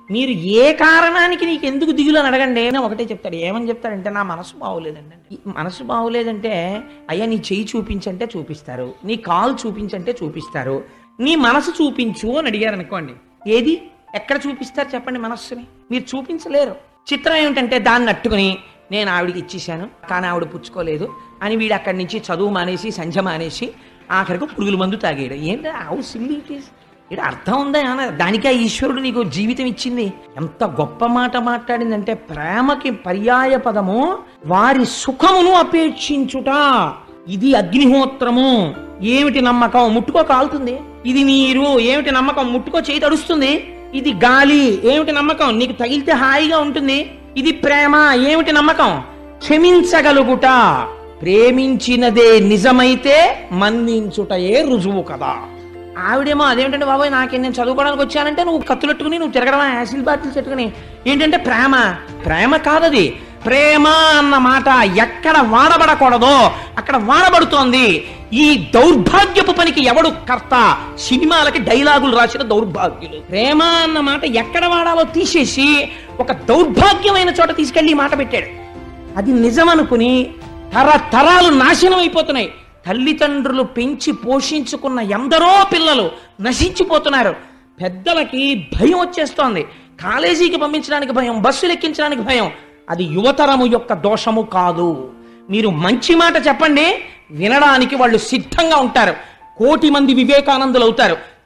మీరు ఏ కారణానికి నీకు ఎందుకు దిగులు అని అడగండి అని ఒకటే చెప్తాడు ఏమని చెప్తాడంటే నా మనసు బాగోలేదండి ఈ మనసు బాగోలేదంటే అయ్యా నీ చెయ్యి చూపించంటే చూపిస్తారు నీ కాలు చూపించంటే చూపిస్తారు నీ మనసు చూపించు అని అడిగారు అనుకోండి ఏది ఎక్కడ చూపిస్తారు చెప్పండి మనస్సుని మీరు చూపించలేరు చిత్రం ఏమిటంటే దాన్ని అట్టుకుని నేను ఆవిడికి ఇచ్చేసాను కానీ ఆవిడ పుచ్చుకోలేదు అని వీడు అక్కడి నుంచి చదువు మానేసి సంధ్య మానేసి ఆఖరికి పురుగుల మందు తాగాడు ఏంటి హౌ సిల్లీ ఇట్ ఈస్ ఇక్కడ అర్థం ఉందా ఏమన్నా దానికే ఈశ్వరుడు నీకు జీవితం ఇచ్చింది ఎంత గొప్ప మాట మాట్లాడిందంటే ప్రేమకి పర్యాయ పదము వారి సుఖమును అపేక్షించుట ఇది అగ్నిహోత్రము ఏమిటి నమ్మకం ముట్టుకో కాలుతుంది ఇది నీరు ఏమిటి నమ్మకం ముట్టుకో చేయి తడుస్తుంది ఇది గాలి ఏమిటి నమ్మకం నీకు తగిలితే హాయిగా ఉంటుంది ఇది ప్రేమ ఏమిటి నమ్మకం క్షమించగలుగుట ప్రేమించినదే నిజమైతే మన్నించుటయే రుజువు కదా ఆవిడేమో అదేంటంటే బాబాయ్ నాకేం నేను చదువుకోవడానికి వచ్చానంటే నువ్వు కత్తులెట్టుకుని నువ్వు తిరగడం యాసిల్ బాటిల్ చెట్టుకుని ఏంటంటే ప్రేమ ప్రేమ కాదది ప్రేమ అన్న మాట ఎక్కడ వాడబడకూడదో అక్కడ వాడబడుతోంది ఈ దౌర్భాగ్యపు పనికి ఎవడు కర్త సినిమాలకి డైలాగులు రాసిన దౌర్భాగ్యులు ప్రేమ అన్న మాట ఎక్కడ వాడాలో తీసేసి ఒక దౌర్భాగ్యమైన చోట తీసుకెళ్లి ఈ మాట పెట్టాడు అది నిజమనుకుని తరతరాలు నాశనం అయిపోతున్నాయి తల్లిదండ్రులు పెంచి పోషించుకున్న ఎందరో పిల్లలు నశించిపోతున్నారు పెద్దలకి భయం వచ్చేస్తోంది కాలేజీకి పంపించడానికి భయం బస్సులు ఎక్కించడానికి భయం అది యువతరము యొక్క దోషము కాదు మీరు మంచి మాట చెప్పండి వినడానికి వాళ్ళు సిద్ధంగా ఉంటారు కోటి మంది వివేకానందులు అవుతారు